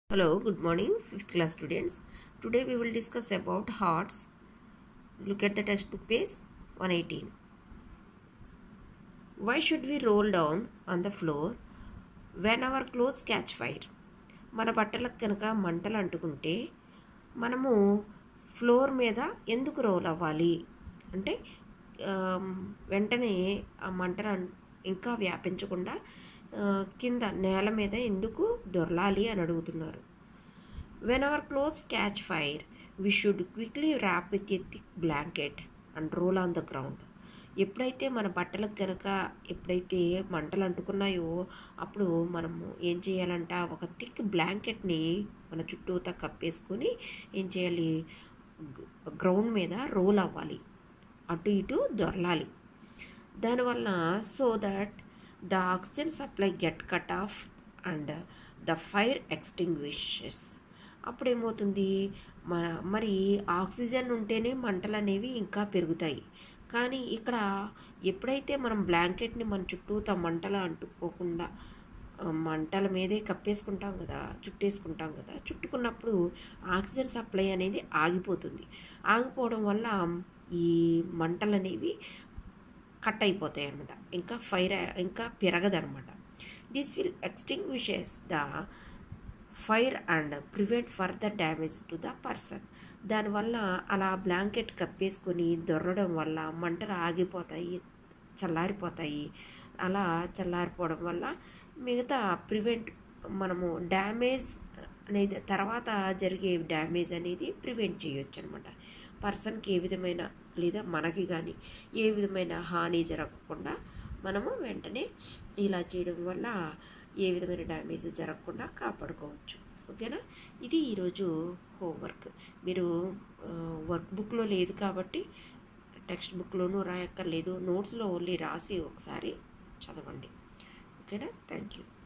Hello, good morning, 5th class students. Today we will discuss about hearts. Look at the textbook page 118. Why should we roll down on the floor when our clothes catch fire? మన బట్టలకు కనుక మంటలు అంటుకుంటే మనము floor మీద ఎందుకు role అవ్వాలి అంటే ఆమ్, వెంటనే ఆ మంటలు అన్- ఇంకా వ్యాపించకుండా ఆ, కింద నేల మీద ఎందుకు దొరలాలి అని అడుగుతున్నారు when our clothes catch fire we should quickly wrap with a thick blanket and roll on the ground ఎప్పుడైతే మన బట్టలకు కనుక ఎప్పుడైతే మంటలు అంటుకున్నాయో అప్పుడు మనము ఏం చేయాలంట ఒక థిక్ బ్లాంకెట్ని మన చుట్టూతా కప్పేసుకొని ఏం చేయాలి గ్రౌండ్ మీద రోల్ అవ్వాలి అటు ఇటు దొరలాలి దానివల్ల so that the oxygen supply get cut off and the fire extinguishes అప్పుడు ఏమవుతుంది మన మరి ఆక్సిజన్ ఉంటేనే మంటలు అనేవి ఇంకా పెరుగుతాయి కానీ ఇక్కడ ఎప్పుడైతే మనం బ్లాంకెట్ని మన చుట్టూతా మంటలు అంటుకోకుండా ఆ, మంటల మీదే కప్పేసుకుంటాం కదా చుట్టేసుకుంటాం కదా చుట్టుకున్నప్పుడు ఆక్సిజన్ సప్లై అనేది ఆగిపోతుంది ఆగిపోవడం వల్ల ఈ మంటలు అనేవి కట్ అయిపోతాయి అనమాట ఇంకా ఫైర్ ఇంకా పెరగదనమాట this will extinguishes the fire and prevent further damage to the person దానివల్ల అలా బ్లాంకెట్ కప్పేసుకొని దొరడం వల్ల మంటలు ఆగిపోతాయి చల్లారిపోతాయి అలా చల్లారిపోవడం వల్ల మిగతా ప్రివెంట్ మనము డ్యామేజ్ అనేది తర్వాత జరిగే డ్యామేజ్ అనేది ప్రివెంట్ చేయొచ్చు అనమాట పర్సన్కి ఏ విధమైన లేదా మనకి కానీ ఏ విధమైన హాని జరగకుండా మనము వెంటనే ఇలా చేయడం వల్ల ఏ విధమైన డ్యామేజ్ జరగకుండా కాపాడుకోవచ్చు ఓకేనా ఇది ఈరోజు హోంవర్క్ మీరు వర్క్ బుక్లో లేదు కాబట్టి టెక్స్ట్ బుక్లోనూ రాయక్కర్లేదు నోట్స్లో ఓన్లీ రాసి ఒకసారి చదవండి ఓకేనా థ్యాంక్ యూ